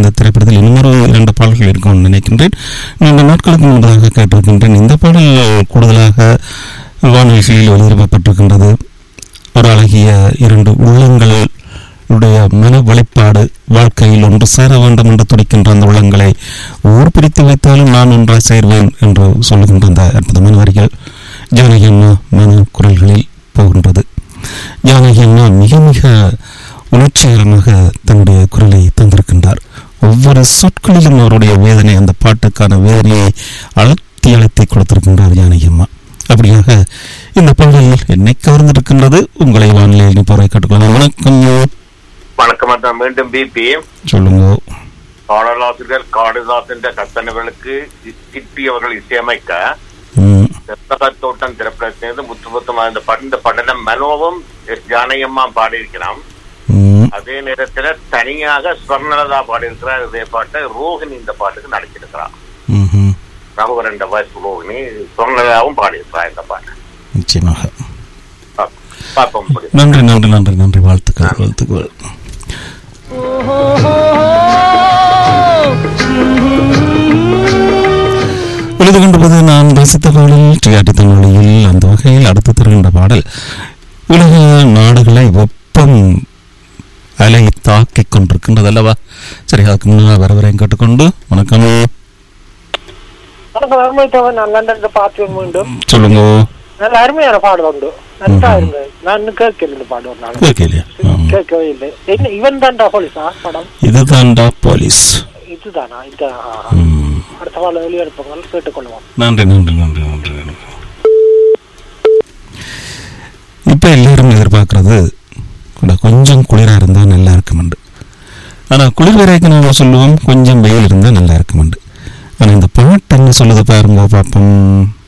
இந்த திரைப்படத்தில் இன்னொரு இரண்டு பாடல்கள் இருக்கும்னு நினைக்கின்றேன் நீண்ட நாட்களுக்கு முன்பதாக கேட்டிருக்கின்றேன் இந்த பாடல் கூடுதலாக வானொலிகளில் ஒளிபரப்பப்பட்டிருக்கின்றது ஒரு அழகிய இரண்டு உள்ளங்களுடைய மன வெளிப்பாடு வாழ்க்கையில் ஒன்று சேர வேண்டும் என்று துடிக்கின்ற அந்த உள்ளங்களை ஊர் பிரித்து வைத்தாலும் நான் ஒன்றாய் சேர்வேன் என்று சொல்லுகின்ற அந்த அற்புதமான வரிகள் ஜானகி அம்மா மன குரல்களில் போகின்றது ஜானகி அம்மா மிக மிக உணர்ச்சிகரமாக தன்னுடைய குரலை தந்திருக்கின்றார் ஒவ்வொரு சொற்களிலும் அவருடைய வேதனை அந்த பாட்டுக்கான வேதனையை அழுத்தி அழுத்தி கொடுத்திருக்கின்றார் ஜானகி அம்மா அப்படியாக இந்த பாடல் என்னை கவர்ந்திருக்கின்றது உங்களை வானிலையில் நிற்பவரை கேட்டுக்கொள்ளலாம் வணக்கம் வணக்கம் அண்ணா. மீண்டும் பிபி சொல்லுங்க பாடலாசிரியர் காளிதாசன் கத்தனர்களுக்கு சிற்பி அவர்கள் இசையமைக்க ம், செத்தகத் தோட்டம் திரைப்படத்திலிருந்து முத்து முத்தமா இந்த பட இந்த படத்தை மனோவும் எஸ் ஜானகியம்மா பாடியிருக்கிறான் ம், அதே நேரத்துல தனியாக ஸ்வர்ணலதா பாடியிருக்கிறார் இதே பாட்டை ரோஹிணி இந்த பாட்டுக்கு நடிச்சிருக்கிறார் ம்ஹும். ரகுவரண்ட வயசு ரோஹிணி ஸ்வர்ணலதாவும் பாடியிருக்கிறார் இந்த பாட்டு நிச்சயமாக பாப்போம். பாப்போம் முடியும் நன்றி நன்றி நன்றி நன்றி வாழ்த்துக்கள் வாழ்த்துக்கள் எழுது கொண்டிருப்பது நான் ரசித்த பாடல் டிஆர்டி தமிழில் அந்த வகையில் அடுத்து தருகின்ற பாடல் உலக நாடுகளை வெப்பம் அலை தாக்கிக் கொண்டிருக்கின்றது அல்லவா சரி அதுக்கு முன்னால் வர வரையும் கேட்டுக்கொண்டு வணக்கம் வணக்கம் அருமைத்தவன் நான் லண்டன்ல பார்த்தேன் மீண்டும் சொல்லுங்க நல்ல அருமையான பாடு உண்டு நல்லா இருந்தது நான் இன்னும் கேட்கல இந்த பாடு ஒரு நாள் கேட்கலையா ஆமா. கேட்கவே இல்லை என்ன இவன் தான்டா போலீஸா படம் இதுதான்டா போலீஸ் இதுதானா இந்த ம். அடுத்த வாழ வெளியெடுப்பவங்க கேட்டுக்கொள்வோம் நன்றி நன்றி நன்றி நன்றி நன்றி இப்போ எல்லாரும் எதிர்பார்க்கறது கூட கொஞ்சம் குளிராக இருந்தால் நல்லா இருக்குமெண்டு ஆனால் குளிர் வரைக்கும் நம்ம சொல்லுவோம் கொஞ்சம் வெயில் இருந்தால் நல்லா இருக்குமெண்டு ஆனால் இந்த பாட்டு என்ன சொல்லுது பாருங்க பார்ப்போம்